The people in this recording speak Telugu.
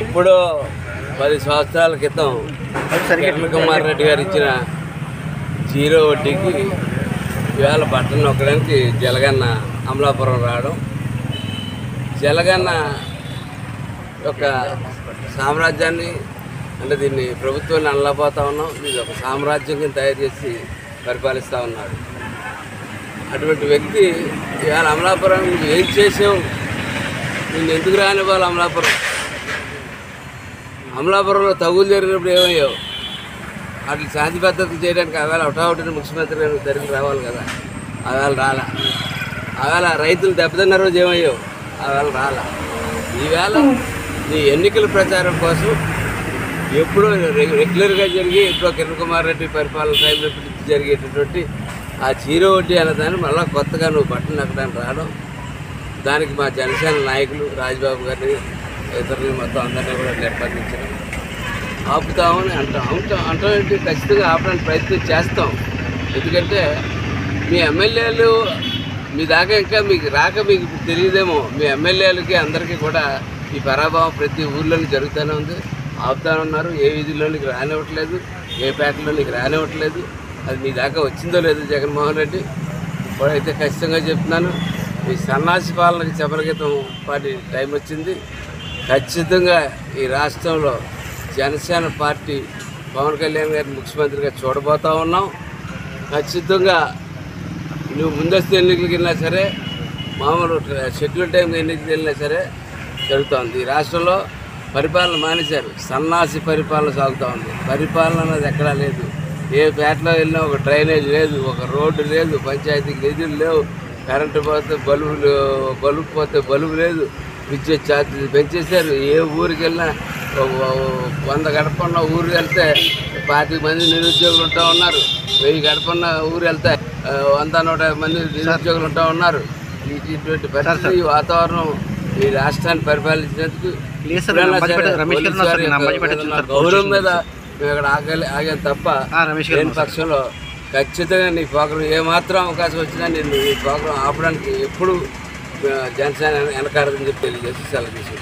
ఇప్పుడు పది సంవత్సరాల క్రితం కిరణ్ కుమార్ రెడ్డి గారు ఇచ్చిన జీరో వడ్డీకి ఇవాళ బట్టలు నొక్కడానికి జలగన్న అమలాపురం రావడం జలగన్న యొక్క సామ్రాజ్యాన్ని అంటే దీన్ని ప్రభుత్వాన్ని అనలేకపోతా ఉన్నాం ఇది ఒక సామ్రాజ్యం కింద తయారు చేసి పరిపాలిస్తూ ఉన్నాడు అటువంటి వ్యక్తి ఇవాళ అమలాపురం నువ్వు ఏం చేసావు నిన్ను ఎందుకు రానివ్వాలి అమలాపురం అమలాపురంలో తగులు జరిగినప్పుడు ఏమయ్యావు వాటిని శాంతి భద్రత చేయడానికి ఆవేళ ఒకటొకటిని ముఖ్యమంత్రి గారు దగ్గరికి రావాలి కదా ఆవేళ రాలా ఆవేళ రైతులు దెబ్బతిన్న రోజు ఏమయ్యావు ఆవేళ రాలా ఈవేళ నీ ఎన్నికల ప్రచారం కోసం ఎప్పుడో రె- రెగ్యులర్గా జరిగి ఎప్పుడో కిరణ్ కుమార్ రెడ్డి పరిపాలన టైంలో పిలిచి జరిగేటటువంటి ఆ చీర వడ్డీ అన్నదాన్ని మళ్ళీ కొత్తగా నువ్వు బట్టలు నక్కడానికి రావడం దానికి మా జనసేన నాయకులు రాజ్బాబు గారిని ఇతరులు మొత్తం అందరినీ కూడా నిర్బంధించడం ఆపుతామని అంటాం అంటాం అంటాం ఏంటి ఖచ్చితంగా ఆపడానికి ప్రయత్నం చేస్తాం ఎందుకంటే మీ ఎమ్మెల్యేలు మీ దాకా ఇంకా మీకు రాక మీకు తెలియదేమో మీ ఎమ్మెల్యేలకి అందరికీ కూడా ఈ పరాభావం ప్రతి ఊర్లోని జరుగుతూనే ఉంది ఆపుతానన్నారు ఏ వీధిలోనికి రానివ్వట్లేదు ఏ పేటలోనికి రానివ్వట్లేదు అది మీ దాకా వచ్చిందో లేదో జగన్మోహన్ రెడ్డి ఇప్పుడైతే ఖచ్చితంగా చెప్తున్నాను ఈ సన్నాసి పాలనకి చెపరగీతం పాటి టైం వచ్చింది ఖచ్చితంగా ఈ రాష్ట్రంలో జనసేన పార్టీ పవన్ కళ్యాణ్ గారిని ముఖ్యమంత్రిగా చూడబోతా ఉన్నాం ఖచ్చితంగా నువ్వు ముందస్తు ఎన్నికలకు వెళ్ళినా సరే మామూలు షెడ్యూల్ టైం ఎన్నికలకు వెళ్ళినా సరే జరుగుతోంది ఈ రాష్ట్రంలో పరిపాలన మానేశారు సన్నాసి పరిపాలన సాగుతూ ఉంది పరిపాలన అనేది ఎక్కడా లేదు ఏ పేటలో వెళ్ళినా ఒక డ్రైనేజ్ లేదు ఒక రోడ్డు లేదు పంచాయతీకి నిధులు లేవు కరెంటు పోతే బల్బులు బల్బు పోతే బల్బు లేదు విద్యుత్ ఛార్జీలు పెంచేశారు ఏ ఊరికి వెళ్ళినా ఒక వంద గడపన్న ఊరు వెళ్తే పాతిక మంది నిరుద్యోగులు ఉంటా ఉన్నారు వెయ్యి గడపన్న ఊరు వెళ్తే ఆ, వంద నూట యాభై మంది నిరుద్యోగులు ఉంటా ఉన్నారు ఈ- ఇటువంటి పరిస్థితి ఈ వాతావరణం ఈ రాష్ట్రాన్ని పరిపాలించినందుకు లేదు సార్, ఎప్పుడైనా నంబర్ సరే పెట్ట- రమేష్ గారు పోలీసు ఉన్నారు సార్, వారి నంబర్ యొక్క పెట్టచ్చు ఏదైనా సార్, గౌరవం మీద మేము ఇక్కడ ఆగలే ఆగాం తప్ప ఆ, రమేష్ గారు లేని ఉన్నారు సార్. పక్షంలో ఖచ్చితంగా నీ ప్రోగ్రాం ఏమాత్రం అవకాశం వచ్చినా నేను ఈ ప్రోగ్రాం ఆపడానికి ఎప్పుడు ఆ, జనసేన వెనకాడదని చెప్పి తెలియజేసి సెలవు తీసుకుంటాను